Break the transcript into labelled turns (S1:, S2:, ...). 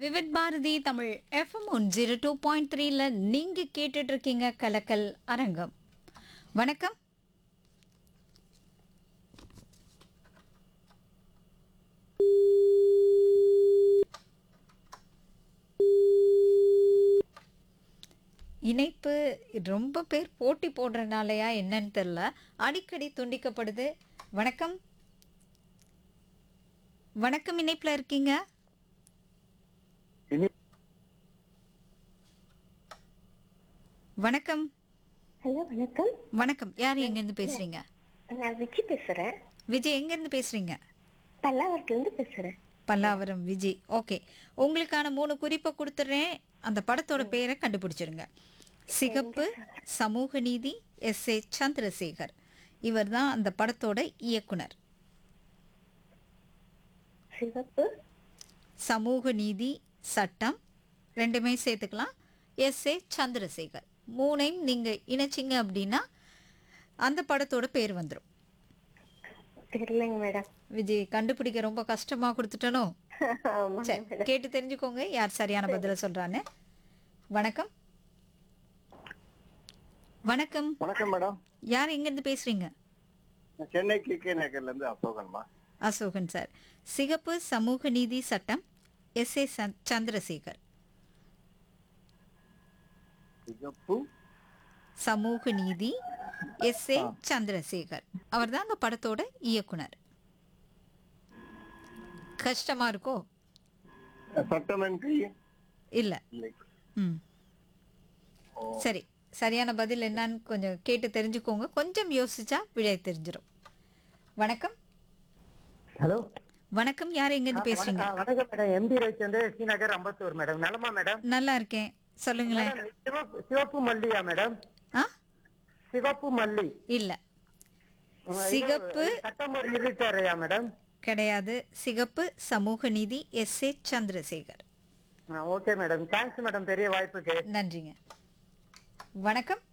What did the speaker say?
S1: Vividh Bharati Tamil FM one zero two point த்ரீல நீங்க கேட்டுட்டு இருக்கீங்க கலக்கல் அரங்கம் வணக்கம் இணைப்பு ரொம்ப பேர் போட்டி போடுறனாலயா என்னன்னு தெரியல அடிக்கடி துண்டிக்கப்படுது வணக்கம் வணக்கம் இணைப்புல இருக்கீங்க
S2: இனி
S1: வணக்கம்
S3: ஹலோ வணக்கம்
S1: வணக்கம் யார் எங்கேருந்து பேசுறீங்க
S3: நான் விஜி பேசுறேன்
S1: விஜய் எங்கேருந்து பேசுறீங்க
S3: பல்லாவரத்துல இருந்து பேசுறேன்
S1: பல்லாவரம் விஜய் ஓகே உங்களுக்கான மூணு குறிப்பை கொடுத்துட்றேன் அந்த படத்தோட பேரை கண்டுபிடிச்சிருங்க சிகப்பு சமூக நீதி எஸ் ஏ சந்திரசேகர் இவர் தான் அந்த படத்தோட இயக்குனர்
S3: சிவப்பு
S1: சமூக நீதி சட்டம் ரெண்டுமே சேர்த்துக்கலாம் எஸ் ஏ சந்திரசேகர் மூணையும் நீங்கள் இணைச்சிங்க அப்படின்னா அந்த படத்தோட பேர் வந்துடும்
S3: தெரியலங்க மேடம்
S1: விஜய் கண்டுபிடிக்க ரொம்ப கஷ்டமா கொடுத்துட்டனோ
S3: ஆமா
S1: சரி கேட்டு தெரிஞ்சுக்கோங்க யார் சரியான பதில சொல்றான்னு வணக்கம் வணக்கம்
S2: வணக்கம் மேடம்
S1: யார் எங்கேருந்து பேசுறீங்க
S2: நான் சென்னை கே கே நகர்ல இருந்து அசோகன்மா
S1: அசோகன் சார் சிகப்பு சமூக நீதி சட்டம் எஸ் ஏ சந்திரசேகர்
S2: சிகப்பு
S1: சமூக நீதி எஸ் ஏ சந்திரசேகர் அவர் தான் அந்த படத்தோட இயக்குனர் கஷ்டமா இருக்கோ
S2: சட்டமன்றி
S1: இல்ல
S2: இல்லை
S1: ம் சரி சரியான பதில் என்னன்னு கொஞ்சம் கேட்டு தெரிஞ்சுக்கோங்க கொஞ்சம் யோசிச்சா விடை தெரிஞ்சிடும் வணக்கம்
S4: ஹலோ
S1: வணக்கம் யார் எங்கேருந்து பேசுறீங்க
S4: வணக்கம் madam MP Ravichandra Srinagar Ambattur madam நலமா மேடம்
S1: நல்லா இருக்கேன் சொல்லுங்களேன்
S4: மேடம், சிவப்பு சிவப்பு மல்லியா மேடம்
S1: ஆ
S4: சிவப்பு மல்லி
S1: இல்ல சிகப்பு
S4: சட்டம் ஒரு இருட்டாரையா மேடம்
S1: கிடையாது சிகப்பு சமூக நீதி S A Chandrasekhar
S4: okay madam thanks madam பெரிய வாய்ப்புக்கு
S1: நன்றிங்க வணக்கம்